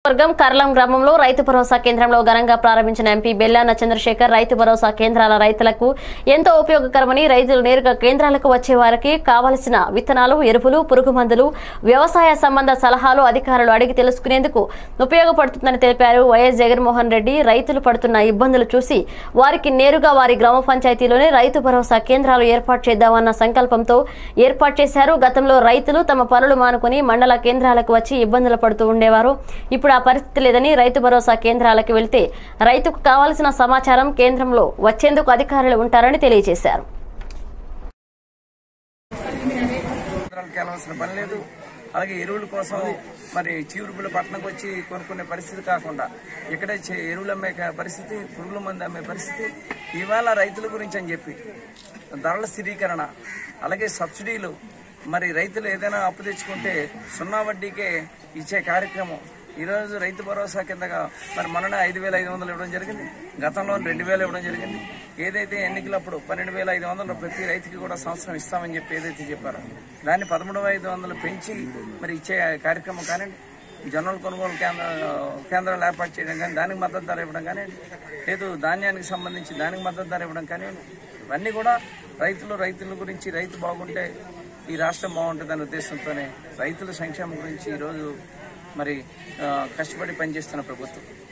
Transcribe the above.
వర్గం కర్లం గ్రామంలో రైతు భరోసా కేంద్రంలో ఘనంగా ప్రారంభించిన ఎంపీ బెల్లాన చంద్రశేఖర్ రైతు భరోసా కేంద్రాల రైతులకు ఎంతో ఉపయోగకరమని రైతులు నేరుగా కేంద్రాలకు వచ్చే వారికి కావలసిన విత్తనాలు ఎరువులు పురుగు మందులు వ్యవసాయ సంబంధ సలహాలు అధికారులు అడిగి తెలుసుకునేందుకు ఉపయోగపడుతుందని తెలిపారు వైఎస్ జగన్మోహన్ రెడ్డి రైతులు పడుతున్న ఇబ్బందులు చూసి వారికి నేరుగా వారి గ్రామ పంచాయతీలోనే రైతు భరోసా కేంద్రాలు ఏర్పాటు చేద్దామన్న సంకల్పంతో ఏర్పాటు చేశారు గతంలో రైతులు తమ పనులు మానుకుని మండల కేంద్రాలకు వచ్చి ఇబ్బందులు పడుతూ ఉండేవారు ఇప్పుడు ఆ పరిస్థితి లేదని రైతు భరోసా కేంద్రాలకు వెళ్తే రైతుకు కావాల్సిన సమాచారం కేంద్రంలో వచ్చేందుకు అధికారులు ఉంటారని తెలియజేశారు కేంద్రాలకు వెళ్ళవలసిన పని లేదు అలాగే ఎరువుల కోసం మరి చీవురుపుల పట్టణంకి వచ్చి కొనుక్కునే పరిస్థితి కాకుండా ఇక్కడే చే- ఎరువులు అమ్మే క- పరిస్థితి పురుగుల మందు అమ్మే పరిస్థితి ఇవాళ రైతుల గురించి అని చెప్పి ధరల స్థిరీకరణ అలాగే సబ్సిడీలు మరి రైతులు ఏదైనా అప్పు తెచ్చుకుంటే సున్నా వడ్డీకే ఇచ్చే కార్యక్రమం ఈరోజు రైతు భరోసా కిందగా మరి మొన్ననే ఐదు వేల ఐదు వందలు ఇవ్వడం జరిగింది గతంలో రెండు వేలు ఇవ్వడం జరిగింది ఏదైతే ఎన్నికలప్పుడు పన్నెండు వేల ఐదు వందలు ప్రతి రైతుకి కూడా సంవత్సరం ఇస్తామని చెప్పి ఏదైతే చెప్పారో దాన్ని పదమూడు ఐదు వందలు పెంచి మరి ఇచ్చే కార్యక్రమం కానివ్వండి జొన్నల కొనుగోలు కేంద్ర కేంద్రాలు ఏర్పాటు చేయడం కానీ దానికి మద్దతు ధర ఇవ్వడం కానివ్వండి లేదు ధాన్యానికి సంబంధించి దానికి మద్దతు ధర ఇవ్వడం కానివ్వండి ఇవన్నీ కూడా రైతులు రైతుల గురించి రైతు బాగుంటే ఈ రాష్ట్రం బాగుంటుందనే ఉద్దేశంతోనే రైతుల సంక్షేమం గురించి ఈరోజు మరి ఆ, కష్టపడి పనిచేస్తున్న ప్రభుత్వం